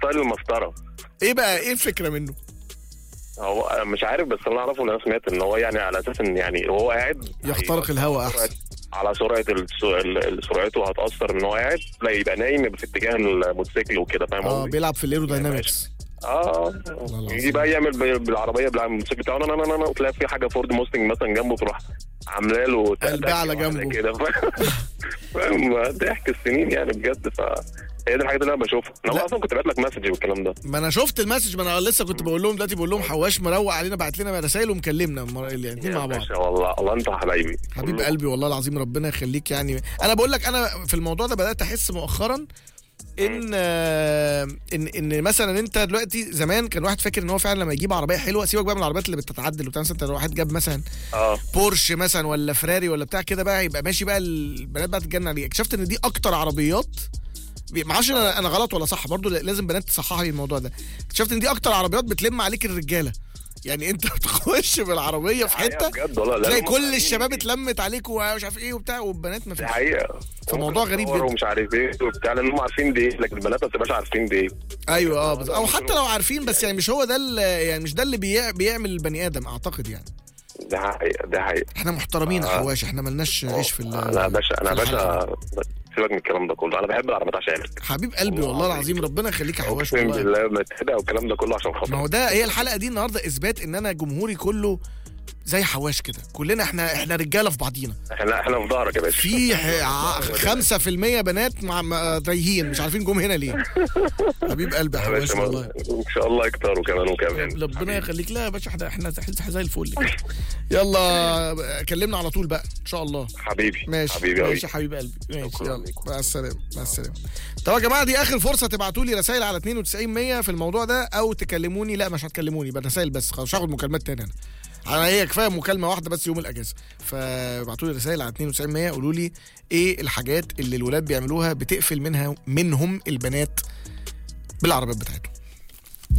ستايل المسطره ايه بقى ايه الفكره منه هو أنا مش عارف بس اللي اعرفه ان انا سمعت ان هو يعني على اساس ان يعني وهو قاعد يخترق الهواء احسن على سرعه الس- ال- ال- سرعته هتاثر ان هو قاعد لا يبقى نايم يبقى في اتجاه الموتوسيكل وكده فاهم اه قصدي؟ بيلعب في الايروداينامكس اه العظيم. يجي بقى يعمل ب- بالعربيه بالموتوسيكل بتاعه انا انا انا وتلاقي في حاجه فورد موستنج مثلا جنبه تروح عامله له قلبها على تأتأة جنبه. كده فاهم؟ فاهم ضحك السنين يعني بجد ف هي دي الحاجات اللي انا بشوفها لا. انا اصلا كنت بعت لك مسج والكلام ده ما انا شفت المسج ما انا لسه كنت بقول لهم دلوقتي بقول لهم حواش مروق علينا بعت لنا رسائل ومكلمنا المر- الاثنين يا مع بعض باشا والله الله انت حبايبي حبيب كله. قلبي والله العظيم ربنا يخليك يعني انا بقول لك انا في الموضوع ده بدات احس مؤخرا ان آه، ان ان مثلا انت دلوقتي زمان كان واحد فاكر ان هو فعلا لما يجيب عربيه حلوه سيبك بقى من العربيات اللي بتتعدل وبتاع مثلا انت لو واحد جاب مثلا اه بورش مثلا ولا فراري ولا بتاع كده بقى يبقى ماشي بقى البنات بقى تتجنن عليه اكتشفت ان دي اكتر عربيات بي- ما اعرفش انا انا غلط ولا صح برضو لازم بنات تصحح لي الموضوع ده اكتشفت ان دي اكتر عربيات بتلم عليك الرجاله يعني انت بتخش بالعربيه في حته حقيقة بجد والله تلاقي لازم كل مصريين الشباب دي. اتلمت عليك ومش عارف ايه وبتاع والبنات ما دي فيش حقيقة فموضوع ممكن غريب يتصوروا جدا. ومش عارف ايه وبتاع لان هم عارفين دي إيه، لكن البنات ما بتبقاش عارفين دي إيه. ايوه اه بس او حتى لو عارفين بس يعني مش هو ده ال- يعني مش ده اللي بيع- بيعمل البني ادم اعتقد يعني دي حقيقة دي حقيقة احنا محترمين يا آه. حواش احنا ملناش عيش في ال- انا يا باشا انا يا في الحلقة. باشا سيبك من الكلام ده كله انا بحب العربيات عشانك حبيب قلبي والله والله العظيم. العظيم ربنا يخليك يا حواش اقسم والله بالله متهدى والكلام ده كله عشان ما خاطر هو ده هي الحلقه دي النهارده اثبات ان انا جمهوري كله زي حواش كده كلنا احنا احنا رجاله في بعضينا احنا احنا في ظهرك يا باشا في ح- خمسة في المية بنات مع مع- تايهين مش عارفين جم هنا ليه حبيب قلبي يا يا حواش باشا والله ان شاء الله يكتروا كمان وكمان ربنا يخليك لا يا باشا احنا احنا احنا زي الفل كده. يلا كلمنا على طول بقى ان شاء الله حبيبي ماشي حبيبي قوي ماشي يا حبيب قلبي ماشي شكراً يلا ليكم. مع السلامه مع السلامه طب يا جماعه دي اخر فرصه تبعتوا لي رسائل على 92 100 في الموضوع ده او تكلموني لا مش هتكلموني يبقى رسائل بس خلاص مش هاخد مكالمات تاني انا انا هي كفايه مكالمه واحده بس يوم الاجازه فابعتوا لي رسائل على 92 100 قولوا لي ايه الحاجات اللي الولاد بيعملوها بتقفل منها منهم البنات بالعربيات بتاعتهم